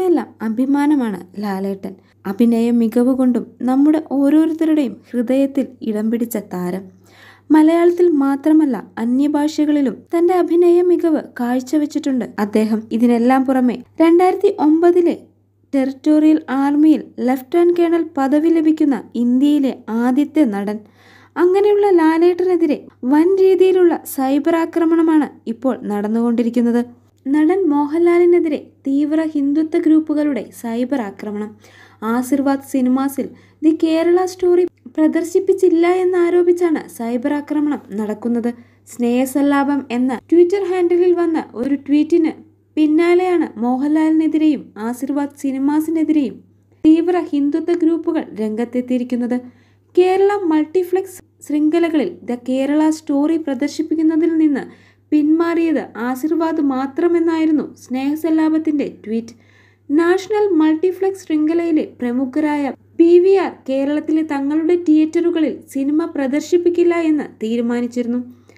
നമ്മുടെയെല്ലാം അഭിമാനമാണ് ലാലേട്ടൻ അഭിനയ മികവ് കൊണ്ടും നമ്മുടെ ഓരോരുത്തരുടെയും ഹൃദയത്തിൽ ഇടം പിടിച്ച താരം മലയാളത്തിൽ മാത്രമല്ല അന്യഭാഷകളിലും തന്റെ അഭിനയ മികവ് കാഴ്ചവെച്ചിട്ടുണ്ട് അദ്ദേഹം ഇതിനെല്ലാം പുറമെ രണ്ടായിരത്തി ഒമ്പതിലെ ടെറിട്ടോറിയൽ ആർമിയിൽ ലഫ്റ്റനന്റ് കേണൽ പദവി ലഭിക്കുന്ന ഇന്ത്യയിലെ ആദ്യത്തെ നടൻ അങ്ങനെയുള്ള ലാലേട്ടനെതിരെ വൻ രീതിയിലുള്ള സൈബർ ആക്രമണമാണ് ഇപ്പോൾ നടന്നുകൊണ്ടിരിക്കുന്നത് നടൻ മോഹൻലാലിനെതിരെ തീവ്ര ഹിന്ദുത്വ ഗ്രൂപ്പുകളുടെ സൈബർ ആക്രമണം ആശീർവാദ് സിനിമാസിൽ ദി കേരള സ്റ്റോറി പ്രദർശിപ്പിച്ചില്ല എന്നാരോപിച്ചാണ് സൈബർ ആക്രമണം നടക്കുന്നത് സ്നേഹസല്ലാപം എന്ന ട്വിറ്റർ ഹാൻഡിലിൽ വന്ന ഒരു ട്വീറ്റിന് പിന്നാലെയാണ് മോഹൻലാലിനെതിരെയും ആശീർവാദ് സിനിമാസിനെതിരെയും തീവ്ര ഹിന്ദുത്വ ഗ്രൂപ്പുകൾ രംഗത്തെത്തിയിരിക്കുന്നത് കേരള മൾട്ടിഫ്ലെക്സ് ശൃംഖലകളിൽ ദ കേരള സ്റ്റോറി പ്രദർശിപ്പിക്കുന്നതിൽ നിന്ന് പിന്മാറിയത് ആശീർവാദ് മാത്രമെന്നായിരുന്നു സ്നേഹസല്ലാപത്തിന്റെ ട്വീറ്റ് നാഷണൽ മൾട്ടിഫ്ലെക്സ് ശൃംഖലയിലെ പ്രമുഖരായ പി വി ആർ കേരളത്തിലെ തങ്ങളുടെ തിയേറ്ററുകളിൽ സിനിമ പ്രദർശിപ്പിക്കില്ല എന്ന് തീരുമാനിച്ചിരുന്നു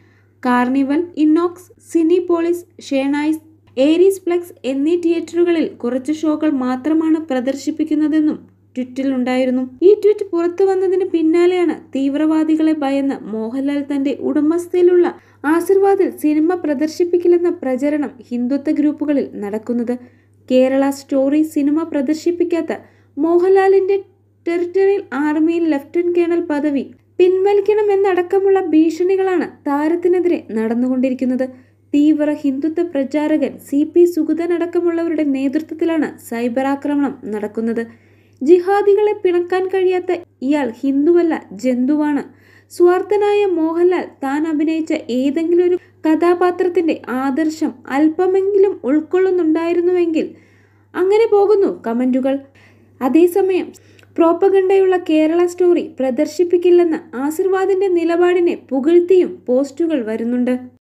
Carnival Inox Cinepolis Shenoys Ariesplex എന്നീ തിയേറ്ററുകളിൽ കുറച്ച് ഷോകൾ മാത്രമാണ് പ്രദർശിപ്പിക്കുന്നതെന്നും ട്വിറ്റിലുണ്ടായിരുന്നു ഈ ട്വീറ്റ് പുറത്തു വന്നതിന് പിന്നാലെയാണ് തീവ്രവാദികളെ ഭയന്ന് മോഹൻലാൽ തന്റെ ഉടമസ്ഥയിലുള്ള ആശീർവാദിൽ സിനിമ പ്രദർശിപ്പിക്കില്ലെന്ന പ്രചരണം ഹിന്ദുത്വ ഗ്രൂപ്പുകളിൽ നടക്കുന്നത് കേരള സ്റ്റോറി സിനിമ പ്രദർശിപ്പിക്കാത്ത മോഹൻലാലിന്റെ ടെറിട്ടറിയൽ ആർമിയിൽ ലഫ്റ്റനന്റ് കേണൽ പദവി പിൻവലിക്കണമെന്നടക്കമുള്ള ഭീഷണികളാണ് താരത്തിനെതിരെ നടന്നുകൊണ്ടിരിക്കുന്നത് തീവ്ര ഹിന്ദുത്വ പ്രചാരകൻ സി പി സുഗതൻ അടക്കമുള്ളവരുടെ നേതൃത്വത്തിലാണ് സൈബർ ആക്രമണം നടക്കുന്നത് ജിഹാദികളെ പിണക്കാൻ കഴിയാത്ത ഇയാൾ ഹിന്ദുവല്ല ജന്തുവാണ് സ്വാർത്ഥനായ മോഹൻലാൽ താൻ അഭിനയിച്ച ഏതെങ്കിലും ഒരു കഥാപാത്രത്തിന്റെ ആദർശം അല്പമെങ്കിലും ഉൾക്കൊള്ളുന്നുണ്ടായിരുന്നുവെങ്കിൽ അങ്ങനെ പോകുന്നു കമന്റുകൾ അതേസമയം പ്രോപ്പഗണ്ടയുള്ള കേരള സ്റ്റോറി പ്രദർശിപ്പിക്കില്ലെന്ന ആശീർവാദിന്റെ നിലപാടിനെ പുകഴ്ത്തിയും പോസ്റ്റുകൾ വരുന്നുണ്ട്